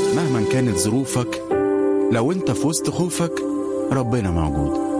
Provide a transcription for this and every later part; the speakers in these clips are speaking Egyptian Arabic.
مهما كانت ظروفك لو انت في وسط خوفك ربنا موجود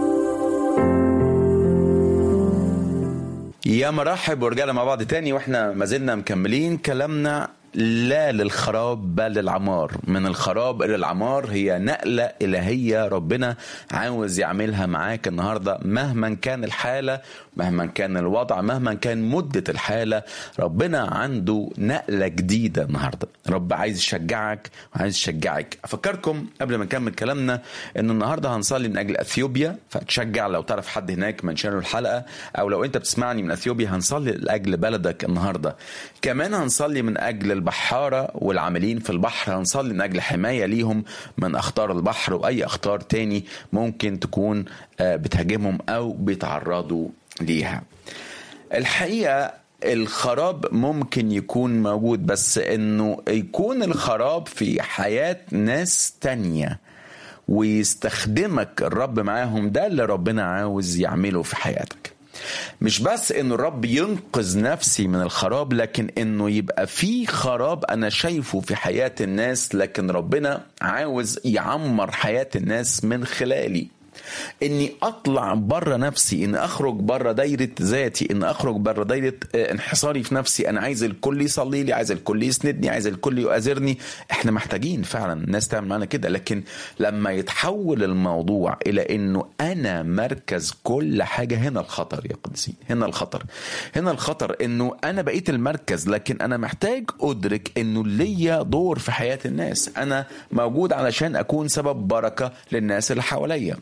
يا مرحب ورجعنا مع بعض تاني واحنا ما زلنا مكملين كلامنا لا للخراب بل للعمار من الخراب الى العمار هي نقله الهيه ربنا عاوز يعملها معاك النهارده مهما كان الحاله مهما كان الوضع مهما كان مده الحاله ربنا عنده نقله جديده النهارده رب عايز يشجعك وعايز يشجعك افكركم قبل ما نكمل كلامنا ان النهارده هنصلي من اجل اثيوبيا فتشجع لو تعرف حد هناك منشان له الحلقه او لو انت بتسمعني من اثيوبيا هنصلي لاجل بلدك النهارده كمان هنصلي من اجل البحاره والعاملين في البحر هنصلي من اجل حمايه ليهم من اخطار البحر واي اخطار تاني ممكن تكون بتهاجمهم او بيتعرضوا ليها الحقيقه الخراب ممكن يكون موجود بس انه يكون الخراب في حياه ناس تانيه ويستخدمك الرب معاهم ده اللي ربنا عاوز يعمله في حياتك مش بس انه الرب ينقذ نفسي من الخراب لكن انه يبقى في خراب انا شايفه في حياة الناس لكن ربنا عاوز يعمر حياة الناس من خلالي اني اطلع بره نفسي ان اخرج بره دايره ذاتي ان اخرج بره دايره انحصاري في نفسي انا عايز الكل يصلي لي عايز الكل يسندني عايز الكل يؤازرني احنا محتاجين فعلا الناس تعمل معانا كده لكن لما يتحول الموضوع الى انه انا مركز كل حاجه هنا الخطر يا قدسين هنا الخطر هنا الخطر انه انا بقيت المركز لكن انا محتاج ادرك انه ليا دور في حياه الناس انا موجود علشان اكون سبب بركه للناس اللي حواليا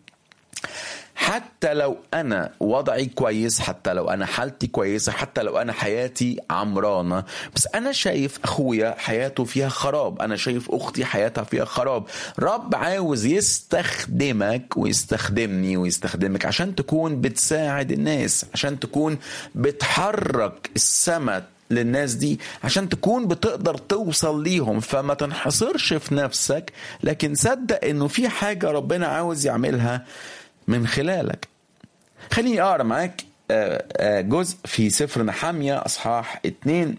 حتى لو انا وضعي كويس حتى لو انا حالتي كويسه حتى لو انا حياتي عمرانه بس انا شايف اخويا حياته فيها خراب انا شايف اختي حياتها فيها خراب رب عاوز يستخدمك ويستخدمني ويستخدمك عشان تكون بتساعد الناس عشان تكون بتحرك السماء للناس دي عشان تكون بتقدر توصل ليهم فما تنحصرش في نفسك لكن صدق انه في حاجة ربنا عاوز يعملها من خلالك خليني اقرا معاك جزء في سفر نحامية اصحاح اتنين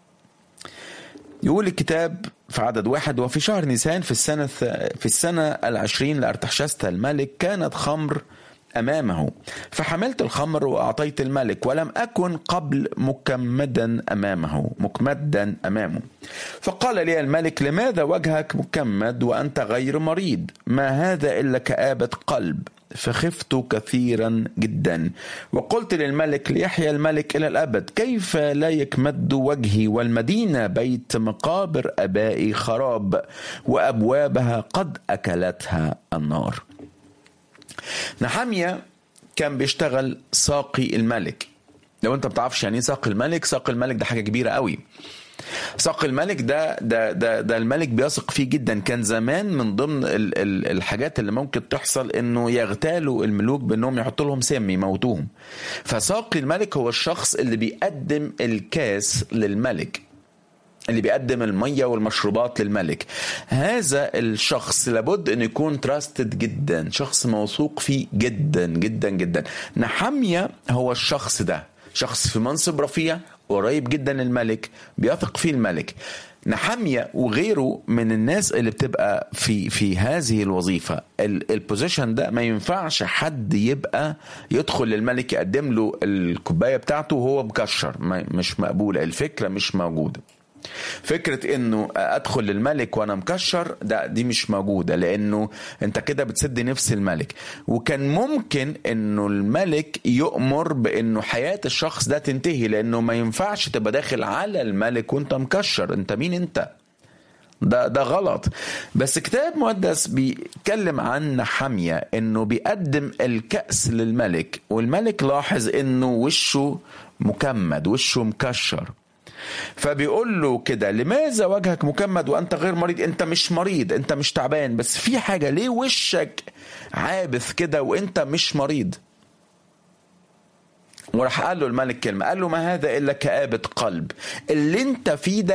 يقول الكتاب في عدد واحد وفي شهر نيسان في السنة في السنة العشرين لأرتحشست الملك كانت خمر امامه فحملت الخمر واعطيت الملك ولم اكن قبل مكمدا امامه مكمدا امامه فقال لي الملك لماذا وجهك مكمد وانت غير مريض ما هذا الا كابه قلب فخفت كثيرا جدا وقلت للملك ليحيى الملك الى الابد كيف لا يكمد وجهي والمدينه بيت مقابر ابائي خراب وابوابها قد اكلتها النار نحامية كان بيشتغل ساقي الملك لو انت بتعرفش يعني ايه ساقي الملك ساقي الملك ده حاجه كبيره قوي ساقي الملك ده ده ده ده الملك بيثق فيه جدا كان زمان من ضمن ال ال الحاجات اللي ممكن تحصل انه يغتالوا الملوك بانهم يحطوا لهم سم يموتوهم فساقي الملك هو الشخص اللي بيقدم الكاس للملك اللي بيقدم المية والمشروبات للملك هذا الشخص لابد أن يكون تراستد جدا شخص موثوق فيه جدا جدا جدا نحمية هو الشخص ده شخص في منصب رفيع قريب جدا للملك بيثق فيه الملك نحمية وغيره من الناس اللي بتبقى في في هذه الوظيفة البوزيشن ده ما ينفعش حد يبقى يدخل للملك يقدم له الكوباية بتاعته وهو مكشر مش مقبولة الفكرة مش موجودة فكرة انه ادخل للملك وانا مكشر ده دي مش موجودة لانه انت كده بتسد نفس الملك وكان ممكن انه الملك يؤمر بانه حياة الشخص ده تنتهي لانه ما ينفعش تبقى داخل على الملك وانت مكشر انت مين انت ده ده غلط بس كتاب مقدس بيتكلم عن نحمية انه بيقدم الكأس للملك والملك لاحظ انه وشه مكمد وشه مكشر فبيقول له كده لماذا وجهك مكمد وانت غير مريض انت مش مريض انت مش تعبان بس في حاجه ليه وشك عابث كده وانت مش مريض وراح قال له الملك كلمه قال له ما هذا الا كآبة قلب اللي انت فيه ده